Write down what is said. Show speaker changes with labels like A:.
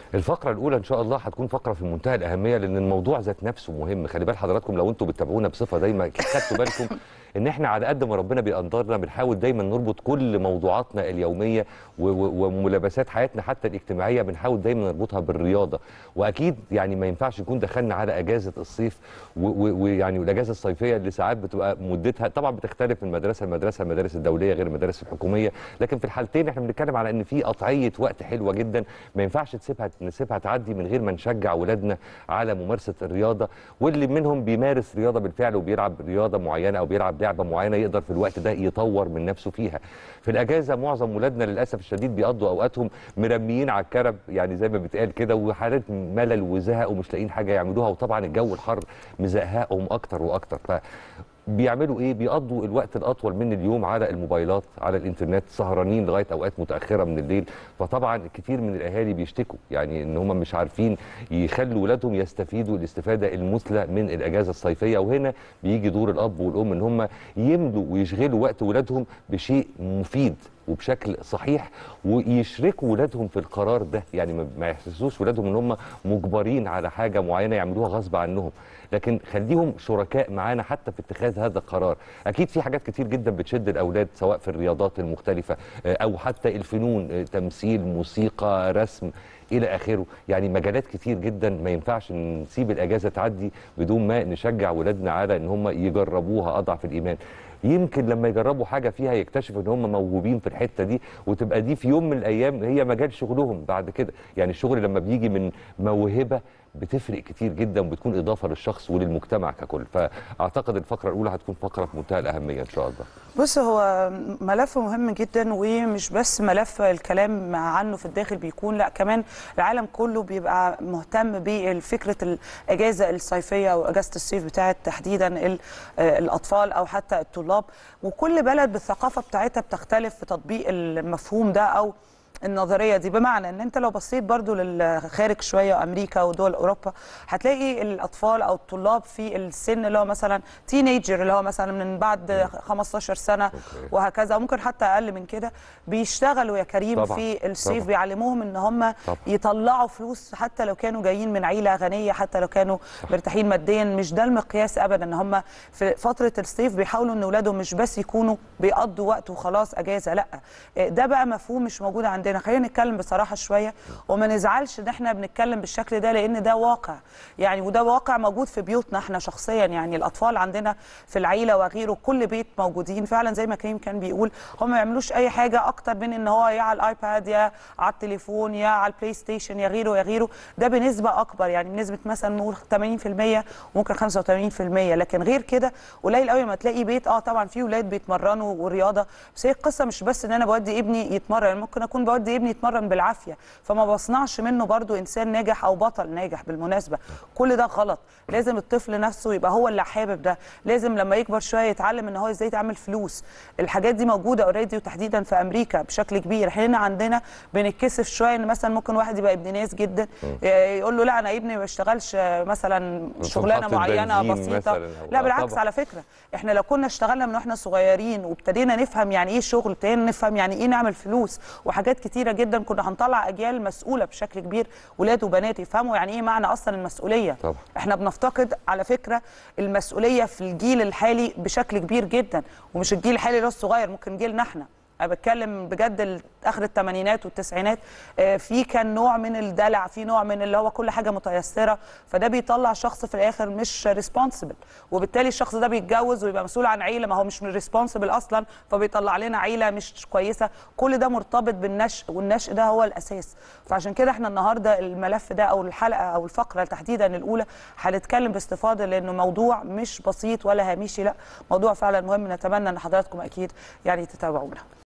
A: الفقرة الأولى إن شاء الله هتكون فقرة في منتهى الأهمية لأن الموضوع ذات نفسه مهم، خلي بال حضراتكم لو أنتم بتتابعونا بصفة دايما خدتوا بالكم إن إحنا على قد ما ربنا بيقدرنا بنحاول دايما نربط كل موضوعاتنا اليومية و- و- وملابسات حياتنا حتى الاجتماعية بنحاول دايما نربطها بالرياضة، وأكيد يعني ما ينفعش نكون دخلنا على أجازة الصيف و- و- ويعني والأجازة الصيفية اللي ساعات بتبقى مدتها طبعا بتختلف من مدرسة لمدرسة، المدارس الدولية غير المدارس الحكومية، لكن في الحالتين إحنا بنتكلم على إن في قطعية وقت حلوة جدا ما ينفعش تسيبها نسيبها تعدي من غير ما نشجع ولادنا على ممارسه الرياضه واللي منهم بيمارس رياضه بالفعل وبيلعب رياضه معينه او بيلعب لعبه معينه يقدر في الوقت ده يطور من نفسه فيها. في الاجازه معظم ولادنا للاسف الشديد بيقضوا اوقاتهم مرميين على الكرب يعني زي ما بيتقال كده وحالات ملل وزهق ومش لاقيين حاجه يعملوها وطبعا الجو الحر مزهقهم اكتر واكتر ف بيعملوا ايه بيقضوا الوقت الاطول من اليوم على الموبايلات على الانترنت سهرانين لغايه اوقات متاخره من الليل فطبعا كتير من الاهالي بيشتكوا يعني ان هم مش عارفين يخلوا ولادهم يستفيدوا الاستفاده المثلى من الاجازه الصيفيه وهنا بيجي دور الاب والام ان هم يملوا ويشغلوا وقت ولادهم بشيء مفيد وبشكل صحيح ويشركوا ولادهم في القرار ده يعني ما- ما يحسسوش ولادهم ان هم مجبرين على حاجه معينه يعملوها غصب عنهم لكن خليهم شركاء معانا حتى في اتخاذ هذا القرار اكيد في حاجات كتير جدا بتشد الاولاد سواء في الرياضات المختلفه آه، او حتى الفنون آه، تمثيل موسيقى رسم الى اخره يعني مجالات كتير جدا ما ينفعش نسيب الاجازه تعدي بدون ما نشجع ولادنا على ان هم يجربوها اضعف الايمان يمكن لما يجربوا حاجه فيها يكتشفوا ان هم موهوبين في الحته دي وتبقى دي في يوم من الايام هي مجال شغلهم بعد كده يعني الشغل لما بيجي من موهبه بتفرق كتير جدا وبتكون اضافه للشخص وللمجتمع ككل فاعتقد الفقره الاولى هتكون فقره في منتهى الاهميه ان شاء الله
B: بص هو ملف مهم جدا ومش بس ملف الكلام عنه في الداخل بيكون لا كمان العالم كله بيبقى مهتم بفكره الاجازه الصيفيه او اجازه الصيف بتاعت تحديدا ال- آه، الاطفال او حتى الطلاب وكل بلد بالثقافه بتاعتها بتختلف في تطبيق المفهوم ده او النظريه دي بمعنى ان انت لو بصيت برضو للخارج شويه امريكا ودول اوروبا هتلاقي الاطفال او الطلاب في السن اللي هو مثلا تينيجر اللي هو مثلا من بعد 15 سنه وهكذا ممكن حتى اقل من كده بيشتغلوا يا كريم
A: طبعاً،
B: في الصيف
A: طبعاً.
B: بيعلموهم ان هم
A: طبعاً.
B: يطلعوا فلوس حتى لو كانوا جايين من عيله غنيه حتى لو كانوا مرتاحين ماديا مش ده المقياس ابدا ان هم في فتره الصيف بيحاولوا ان اولادهم مش بس يكونوا بيقضوا وقت وخلاص اجازه لا ده بقى مفهوم مش موجود عندنا خلينا نتكلم بصراحه شويه وما نزعلش ان احنا بنتكلم بالشكل ده لان ده واقع يعني وده واقع موجود في بيوتنا احنا شخصيا يعني الاطفال عندنا في العيله وغيره كل بيت موجودين فعلا زي ما كريم كان بيقول هم ما يعملوش اي حاجه اكتر من ان هو يا على الايباد يا على التليفون يا على البلاي ستيشن يا غيره يا غيره ده بنسبه اكبر يعني بنسبه مثلا نقول 80% وممكن 85% لكن غير كده قليل قوي ما تلاقي بيت اه طبعا في ولاد بيتمرنوا ورياضه بس هي القصه مش بس ان انا بودي ابني يتمرن يعني ممكن اكون بودي ابني يتمرن بالعافيه فما بصنعش منه برضو انسان ناجح او بطل ناجح بالمناسبه كل ده غلط لازم الطفل نفسه يبقى هو اللي حابب ده لازم لما يكبر شويه يتعلم ان هو ازاي يتعمل فلوس الحاجات دي موجوده اوريدي وتحديدا في امريكا بشكل كبير احنا هنا عندنا بنتكسف شويه ان مثلا ممكن واحد يبقى ابن ناس جدا يقول له لا انا ابني ما بيشتغلش مثلا
A: في
B: شغلانه
A: محطة
B: معينه
A: بنزين
B: بسيطه
A: مثلاً أو-
B: لا
A: آه
B: بالعكس
A: طبعاً.
B: على فكره احنا لو كنا اشتغلنا من واحنا صغيرين وابتدينا نفهم يعني ايه شغل ابتدينا نفهم يعني ايه نعمل فلوس وحاجات كتيره جدا كنا هنطلع اجيال مسؤوله بشكل كبير ولاد وبنات يفهموا يعني ايه معنى اصلا المسؤوليه
A: طبعاً.
B: احنا بنفتقد على فكره المسؤوليه في الجيل الحالي بشكل كبير جدا ومش الجيل الحالي اللي هو الصغير ممكن جيلنا احنا انا بتكلم بجد ال- اخر الثمانينات والتسعينات آه، في كان نوع من الدلع في نوع من اللي هو كل حاجه متيسره فده بيطلع شخص في الاخر مش ريسبونسبل وبالتالي الشخص ده بيتجوز ويبقى مسؤول عن عيله ما هو مش ريسبونسبل اصلا فبيطلع لنا عيله مش كويسه كل ده مرتبط بالنشء والنشء ده هو الاساس فعشان كده احنا النهارده الملف ده او الحلقه او الفقره تحديدا الاولى هنتكلم باستفاضه لانه موضوع مش بسيط ولا هامشي لا موضوع فعلا مهم نتمنى ان حضراتكم اكيد يعني تتابعونا